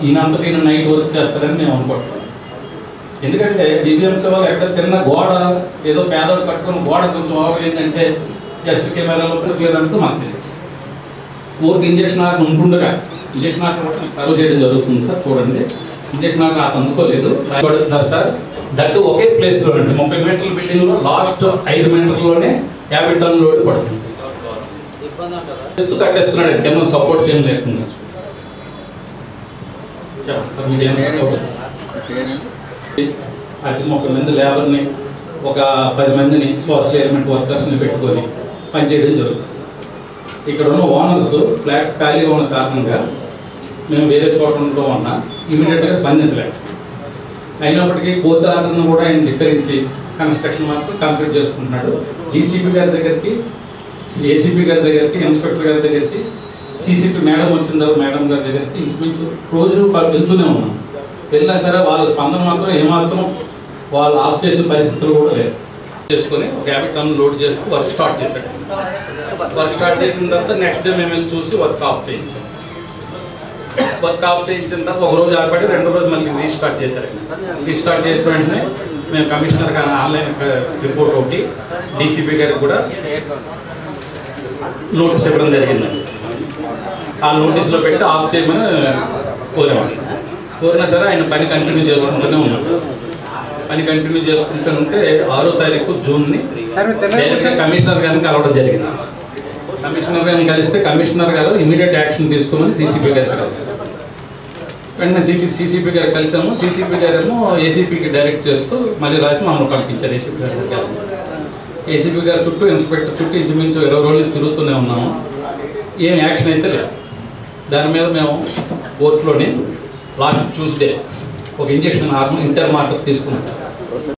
ఈయనంతటి ఈయన night work చేస్తారని మేము అనుకుంటున్నాం ఎందుకంటే దివ్యాంశ వాళ్ళు ఎక్కడ చిన్న గోడ ఏదో పేదలు కట్టుకుని గోడ కొంచెం ఓవర్ ఏంటంటే జస్ట్ కెమెరాలో లేదంటూ మాకు తెలియదు ఓటు ఇంజక్షన్ ఆర్డర్ ఉంటుండగా ఇంజక్షన్ ఆర్డర్ కూడా నాకు సర్వ్ చేయడం జరుగుతుంది సార్ చూడండి ఇంజక్షన్ ఆర్డర్ నాకు అందుకోలేదు చూడొద్దు సార్ దట్ ఒకే ప్లేస్ లో అంటే ముప్పై మీటర్ల బిల్డింగ్ లో లాస్ట్ ఐదు మీటర్లోనే యాభై టన్నుల లోడ్ పడుతుంది చేస్తూ కట్టేస్తున్నాడు కింద సపోర్ట్స్ ఏం లేకుండా చెప్పండి సార్ మీరు ఏమంటారు అతి ముప్పై మంది లేబర్ని ఒక పది మందిని సోషల్ ఎలిమెంట్ వర్కర్స్ని పెట్టుకొని పనిచేయడం జరుగుతుంది ఇక్కడ ఉన్న ఓనర్స్ ఫ్లాట్స్ ఖాళీగా ఉన్న కారణంగా మేము వేరే చోట ఉండడం వలన ఇమీడియట్గా స్పందించలేము అయినప్పటికీ కోర్టు ఆర్డర్ను కూడా ఆయన ధిక్కరించి కన్స్ట్రక్షన్ మాత్రం కంప్లీట్ చేసుకుంటున్నాడు డీసీపీ గారి దగ్గరికి ఏసీపీ గారి దగ్గరికి ఇన్స్పెక్టర్ గారి దగ్గరికి సీసీపీ మేడం వచ్చిన తర్వాత మేడం గారి దగ్గరికి ఇంచుమించు రోజు ప- వెళ్తూనే ఉన్నాం వెళ్ళినా సరే వాళ్ళ స్పందన మాత్రం ఏమాత్రం వాళ్ళు ఆఫ్ చేసిన పరిస్థితులు కూడా లేదు చేసుకొని ఒక యాభై టన్ను లోడ్ చేస్తూ వర్క్ స్టార్ట్ చేశాడు వర్క్ స్టార్ట్ చేసిన తర్వాత నెక్స్ట్ డే మేము వెళ్ళి చూసి వర్క్ ఆఫ్ చేయించాం వర్క్ ఆఫ్ చేయించిన తర్వాత ఒక రోజు ఆపడి రెండో రోజు మళ్ళీ రీస్టార్ట్ చేశారు రీస్టార్ట్ చేసిన వెంటనే మేము కమిషనర్ గారి ఆన్లైన్ రిపోర్ట్ ఒకటి డీసీపీ గారికి కూడా నోటీస్ ఇవ్వడం జరిగిందండి ఆ నోటీస్లో పెట్టి ఆఫ్ చేయమని కోరేవాడు కోరినా సరే ఆయన పని కంటిన్యూ చేసుకుంటూనే ఉన్నాడు పని కంటిన్యూ చేసుకుంటూ ఉంటే ఆరో తారీఖు జూన్ని డైరెక్ట్గా కమిషనర్ గారిని కలవడం జరిగింది కమిషనర్ గారిని కలిస్తే కమిషనర్ గారు ఇమీడియట్ యాక్షన్ తీసుకోమని సీసీపీ గారికి కలిసారు వెంటనే సిపి సీసీపీ గారు కలిసాము సీసీపీ గారేమో ఏసీపీకి డైరెక్ట్ చేస్తూ మళ్ళీ రాసి మమ్మల్ని పంపించారు ఏసీపీ గారి దగ్గర ఏసీపీ గారు చుట్టూ ఇన్స్పెక్టర్ చుట్టూ ఇంచుమించు ఇరవై రోజులు తిరుగుతూనే ఉన్నాము ఏం యాక్షన్ అయితే లేదు దాని మీద మేము కోర్టులోని లాస్ట్ ట్యూస్డే ఒక ఇంజక్షన్ హార్మోన్ ఇంటర్ మార్క్ తీసుకున్నాం